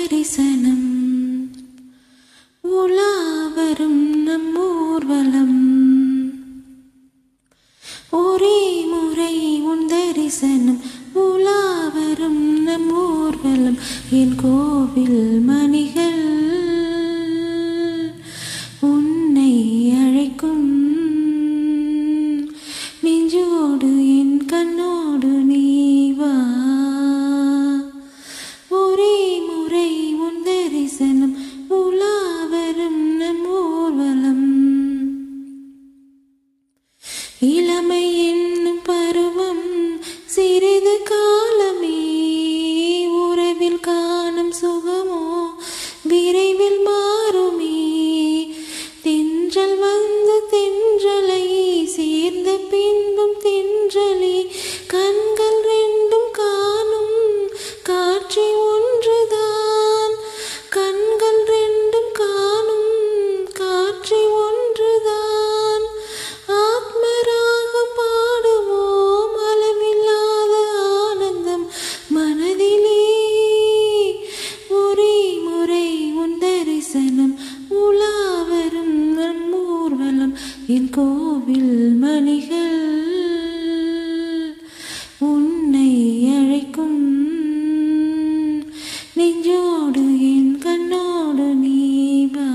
தரிசனம் உலாவரும் நம் ஊர்வலம் ஒரே முறை உன் தரிசனம் உலாவரும் நம் ஊர்வலம் என் கோவில் மணிகள் உன்னை அழைக்கும் நெஞ்சோடு என் கண்ணோடு நீ வா ஒரே முறை உன் தரிசனம் உலாவரும் நம் ஊர்வலம் இளமை என்னும் பருவம் சிறிது காலமே உறவில் காணும் சுகமோ விரைவில் மாறுமே தென்றல் வந்து தென்றலை சேர்ந்த பின்பும் தென்றலே கண்கள் ரெண்டும் காணும் காட்சி ஒன்றுதான் கண்கள் ரெண்டும் காணும் காட்சி ஒன்றுதான் ஆத்மராகம் பாடுவோம் அளவில்லாத ஆனந்தம் மனதிலே ஒரே முறை உன் தரிசனம் உலாவரும் நம் ஊர்வலம் என் கோவில் மணிகள் உன்னை அழைக்கும் நெஞ்சோடு என் கண்ணோடு நீ வா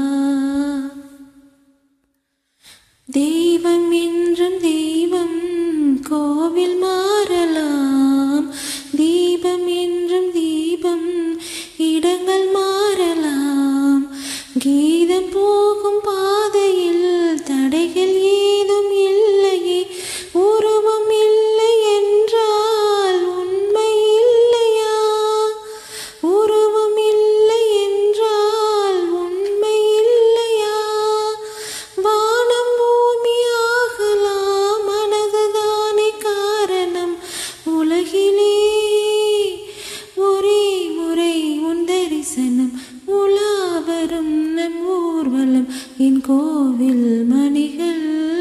தெய்வம் என்றும் தெய்வம் கோவில் மாறலாம் தீபம் என்றும் தீபம் இடங்கள் மாறலாம் கீதம் போகும் பாதையில் தடைகள் ஏதும் இல்லையே உருவம் இல்லை என்றால் உண்மை இல்லையா உருவம் இல்லை என்றால் உண்மை இல்லையா வானம் பூமி ஆகலாம் மனதுதானே காரணம் உலகிலே ஒரே முறை உன் தரிசனம் உலாவரும் நம் ஊர்வலம் என் கோவில் மணிகள்